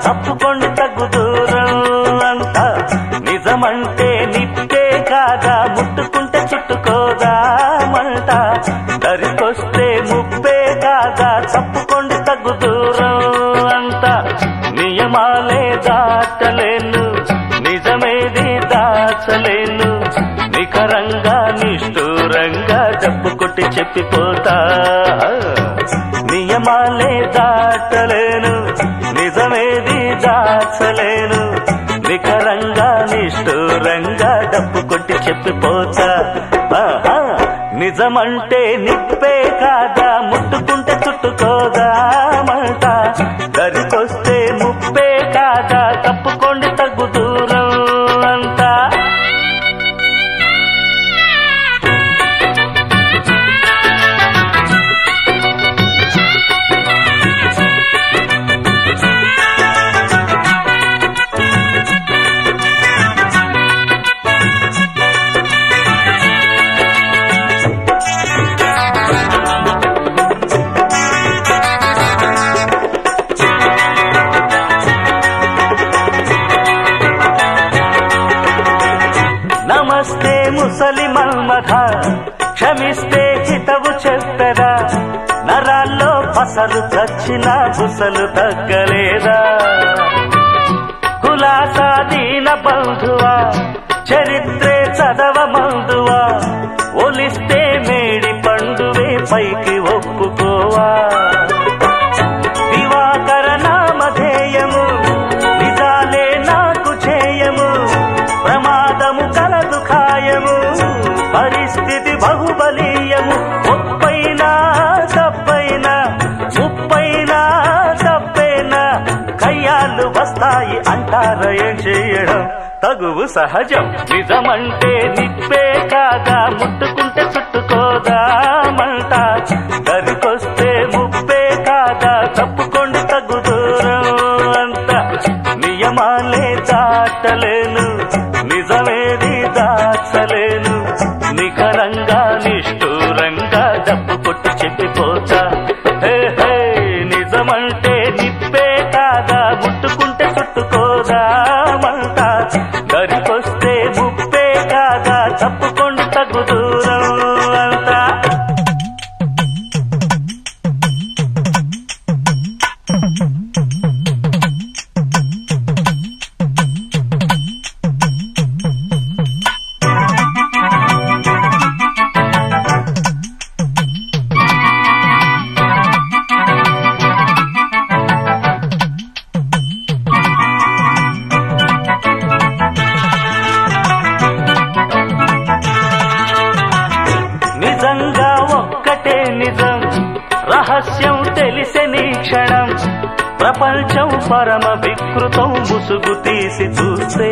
తప్పుకోండి తగ్గు దూరం అంతా నిజమంటే నిప్పే కాదా ముట్టుకుంటే చుట్టుకోదా మంట దరికొస్తే ముప్పే కాదా తప్పుకోండి తగ్గు దూరం అంతా నియమాలే దాటలేను నిజమేది దాచలేను నిఖరంగా నిష్ఠూరంగా డబ్బు కొట్టి చెప్పిపోతా నియమాలే దాటలేను నిజమేది దాచలేను నిఖరంగా నిష్ఠూరంగా డబ్బు కొట్టి చెప్పిపోతా ఆహా, నిజమంటే నిప్పే కాదా ముట్టుకుంటే చుట్టుకోదా మాట దరికొస్తే ముప్పే కాదా తప్పుకోండి తగ్గు దూరం అంతా నమస్తే ముసలి మల్మథ క్షమిస్తే హితవు చెప్పెదా నరాల్లో పసలు చచ్చిన బుసలు తగ్గలేదా కులాసా దీన బంధువా చరిత్రే చదవ మందువా ఒలిస్తే మేడి పండువే పైకి ఒప్పుకోవా దివాకర నామధేయము నిజాలే నాకు చేయము ప్రమాదము కలదు ఖాయము పరిస్థితి బహుబలీయము ముప్పైనా తప్పైనా ముప్పైనా తప్పైనా కయ్యాలు వస్తాయి అంటార ఏం చేయడం తగువు సహజం నిజమంటే నిప్పే కాదా ముట్టుకుంటే చుట్టుకోదా మంట దరికొస్తే ముప్పే కాదా తప్పుకోండి తగ్గు దూరం అంత నియమాలే దాటలేను నిజమేది దాచలేను నిఖరంగా నిష్ఠూరంగా డబ్బు కొట్టి చెప్పిపోతా హే హే నిజమంటే నిప్పే కాదా ముట్టుకుంటే చుట్టుకోదా మంట దరికొస్తే ముప్పే కాదా తప్పుకోండి తగ్గు దూరం అంతా నిజంగా ఒక్కటే నిజం రహస్యం తెలిసే నీ క్షణం ప్రపంచం పరమ వికృతం ముసుగు తీసి చూస్తే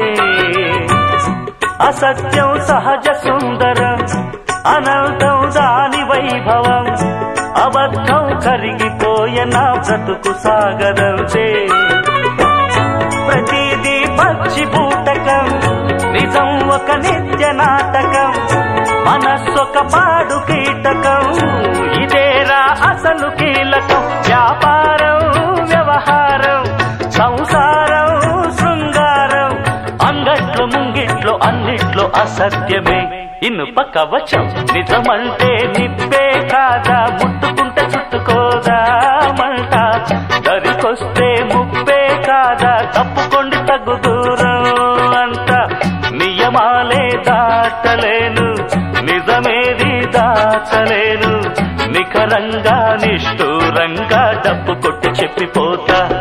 అసత్యం సహజ సుందరం అనంతం దాని వైభవం అబద్ధం కరిగిపోయే నా బ్రతుకు సాగదంతే ప్రతిదీ పచ్చి బూటకం నిజం ఒక నిత్య నాటకం మనస్సొక పాడు కీటకం ఇదేరా అసలు కీలకం వ్యాపారం వ్యవహారం సంసారం శృంగారం అంగట్లో ముంగిట్లో అన్నిట్లో అసత్యమే ఇనుప కవచం నిజమంటే నిప్పే కాదా ముట్టుకుంటే చుట్టుకోదా మంట దరికొస్తే ముప్పే కాదా తప్పుకోండి తగ్గు దూరం అంట నియమాలే దాటలేను నిజమేది దాచలేను నిఖరంగా నిష్ఠూరంగా డబ్బు కొట్టి చెప్పిపోతా